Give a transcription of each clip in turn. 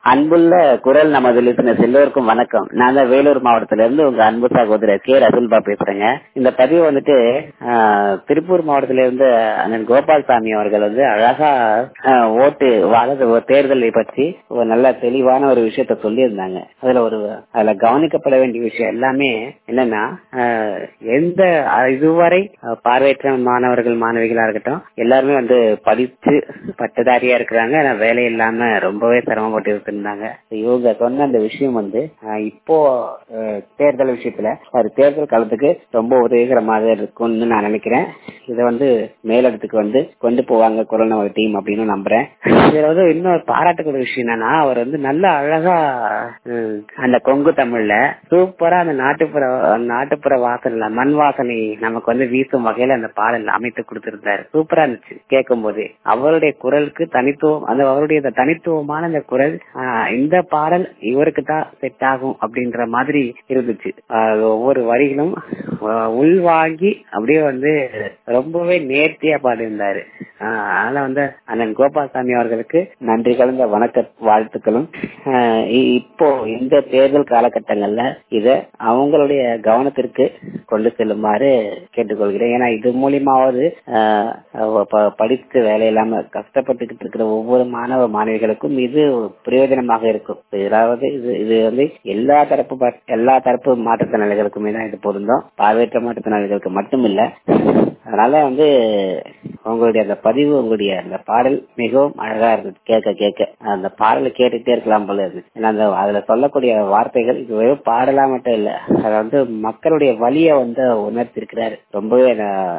அன்புள்ள குரல் நமது லிசனர்ஸ் எல்லோருக்கும் வணக்கம் நான் தான் வேலூர் மாவட்டத்துல இருந்து உங்க அன்பு சகோதரர் கே ரசூல்பா பேசுறேங்க இந்த பதிவு வந்துட்டு ஆஹ், திருப்பூர் மாவட்டத்துல இருந்து அண்ணன் கோபால்சாமி அவர்கள் வந்து அழகா ஆஹ், ஓட்டு அதாவது ஒரு தேர்தலை பற்றி ஒரு நல்ல தெளிவான ஒரு விஷயத்த சொல்லியிருந்தாங்க அதுல ஒரு அதுல கவனிக்கப்பட வேண்டிய விஷயம் எல்லாமே என்னன்னா ஆஹ், எந்த அஹ், இதுவரை அஹ், பார்வையற்ற மாணவர்கள் மாணவிகளா இருக்கட்டும் எல்லாருமே வந்து படிச்சு பட்டதாரியா இருக்கிறாங்க ஆனா வேலை இல்லாம ரொம்பவே சிரமப்பட்டு இருந்தாங்க இவங்க சொன்ன அந்த விஷயம் வந்து ஆஹ், இப்போ ஆஹ், தேர்தல் விஷயத்துல அது தேர்தல் காலத்துக்கு ரொம்ப உதவிகரமாக இருக்கும்னு நான் நினைக்கிறேன் இதை வந்து மேலிடத்துக்கு வந்து கொண்டு போவாங்க கொரோனா டீம் அப்படின்னு நம்புறேன் இதுல வந்து இன்னொரு பாராட்டக்கூடிய விஷயம் என்னன்னா அவர் வந்து நல்ல அழகா ஹம், அந்த கொங்கு தமிழ்ல சூப்பரா அந்த நாட்டுப்புற நாட்டுப்புற வாசனை மண் வாசனை நமக்கு வந்து வீசும் வகையில அந்த பாடல் அமைத்து கொடுத்திருந்தாரு சூப்பரா இருந்துச்சு கேட்கும் போது அவருடைய குரலுக்கு தனித்துவம் அந்த அவருடைய அந்த தனித்துவமான அந்த குரல் ஆஹ், இந்த பாடல் இவருக்கு தான் செட் ஆகும் அப்படின்ற மாதிரி இருந்துச்சு ஆஹ், ஒவ்வொரு வரிகளும் ஆஹ், உள்வாங்கி அப்படியே வந்து ரொம்பவே நேர்த்தியா பாடியிருந்தாரு ஆஹ், அதனால வந்து அண்ணன் கோபால்சாமி அவர்களுக்கு நன்றி கலந்த வணக்க வாழ்த்துக்களும் ஆஹ், இ- இப்போ இந்த தேர்தல் காலகட்டங்கள்ல இத அவங்களுடைய கவனத்திற்கு கொண்டு செல்லுமாறு கேட்டுக்கொள்கிறேன் ஏன்னா இது மூலியமாவது ஆஹ், ப- படித்து வேலை இல்லாம கஷ்டப்பட்டுக்கிட்டு இருக்கிற ஒவ்வொரு மாணவ மாணவிகளுக்கும் இது பிரயோஜனமாக இருக்கும் அதாவது இது இது வந்து எல்லா தரப்பு ப- எல்லா தரப்பு மாற்றுத்திறனாளிகளுக்குமே தான் இது பொருந்தும் பார்வையற்ற மாற்றுத்திறனாளிகளுக்கு மட்டும் இல்ல அதனால வந்து உங்களுடைய அந்த பதிவு உங்களுடைய அந்த பாடல் மிகவும் அழகா இருந்தது கேட்க கேட்க அந்த பாடலை கேட்டுட்டே இருக்கலாம் போல இருக்கு ஏன்னா அந்த அதுல சொல்லக்கூடிய வார்த்தைகள் இது வெறும் பாடலா மட்டும் இல்ல அது வந்து மக்களுடைய வலிய வந்து உணர்த்திருக்கிறாரு ரொம்பவே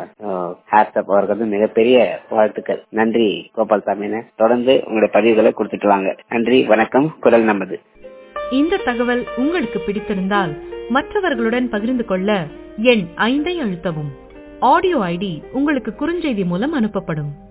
ஹேட்ஸ்அப் அவருக்கு வந்து மிகப்பெரிய வாழ்த்துக்கள் நன்றி கோபால் சாமின்னு தொடர்ந்து உங்களுடைய பதிவுகளை கொடுத்துட்டு வாங்க நன்றி வணக்கம் குரல் நமது இந்த தகவல் உங்களுக்கு பிடித்திருந்தால் மற்றவர்களுடன் பகிர்ந்து கொள்ள எண் ஐந்தை அழுத்தவும் ஆடியோ ஐடி உங்களுக்கு குறுஞ்செய்தி மூலம் அனுப்பப்படும்